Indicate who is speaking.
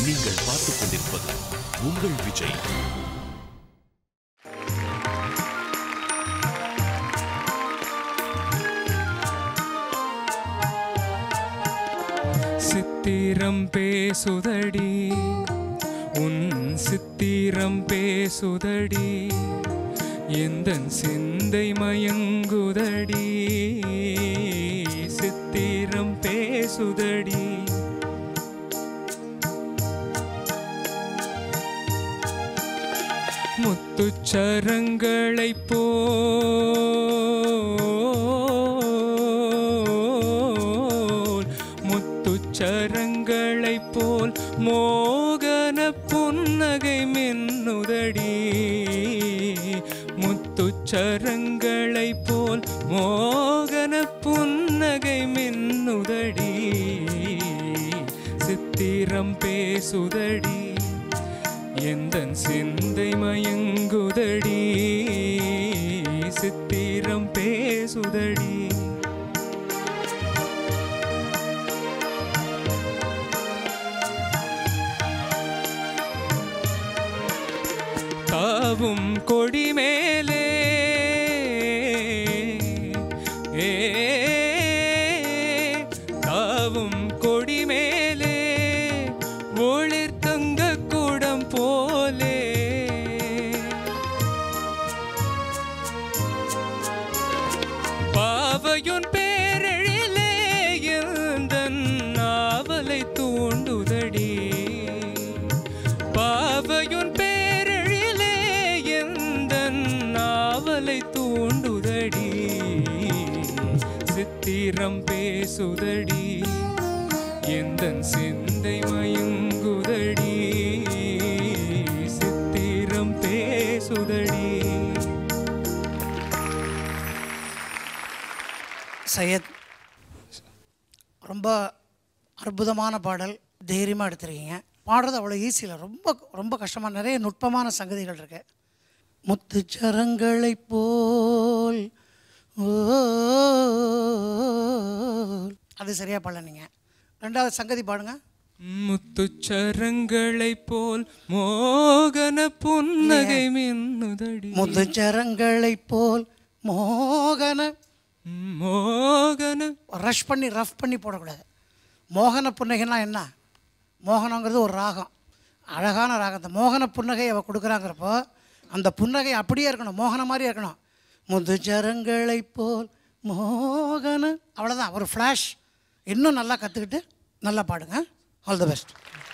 Speaker 1: நீங்கள் பார்த்துக் கொண்டிருப்பது உங்கள் விஜய்
Speaker 2: சித்திரம் பேசுதடி உன் சித்திரம் பேசுதடி எந்தன் சிந்தை மயங்குதடி சித்திரம் பேசுதடி முத்துச்சரங்களைப் போல் முத்துச்சரங்களைப் போல் மோகன புன்னகை மின்னுதடி முத்துச்சரங்களைப் போல் மோகன புன்னகை மின்னுதடி சித்திரம் பேசுதடி எந்தன் சிந்தை மயங்குதடி சித்திரம் பேசுதடி தாவும் கொடி மேலே ஏ தாவும் கொடி மேலே ஒளிர் தங்க கூடம் போலே பாவையுன் பேரழிலே எந்தன் நாவலை தூண்டுதடி பாவையுன் பேரழிலே எந்தன் நாவலை தூண்டுதடி சித்திரம் பேசுதடி எந்தன் சிந்தை மயங்குதடி சித்திரம் பேசுதடி
Speaker 3: சையத் ரொம்ப அற்புதமான பாடல் தைரியமாக எடுத்துருக்கீங்க பாடுறது அவ்வளோ ஈஸி இல்லை ரொம்ப ரொம்ப கஷ்டமாக நிறைய நுட்பமான சங்கதிகள் இருக்கு முத்துச்சரங்களைப் போல் ஓல். அது சரியாக பாடல நீங்கள் ரெண்டாவது சங்கதி பாடுங்க
Speaker 2: முத்துச்சரங்களைப் போல் மோகன புன்னகை மின்னுதடி
Speaker 3: முத்துச்சரங்களைப் போல் மோகன
Speaker 2: மோகன
Speaker 3: ரஷ் பண்ணி ரஃப் பண்ணி போடக்கூடாது மோகன புன்னகைன்னா என்ன மோகனங்கிறது ஒரு ராகம் அழகான ராகத்தை மோகன புன்னகை அவள் கொடுக்குறாங்கிறப்போ அந்த புன்னகை அப்படியே இருக்கணும் மோகன மாதிரி இருக்கணும் முதுச்சரங்களைப் போல் மோகன அவ்வளோதான் ஒரு ஃப்ளாஷ் இன்னும் நல்லா கற்றுக்கிட்டு நல்லா பாடுங்க ஆல் தி பெஸ்ட்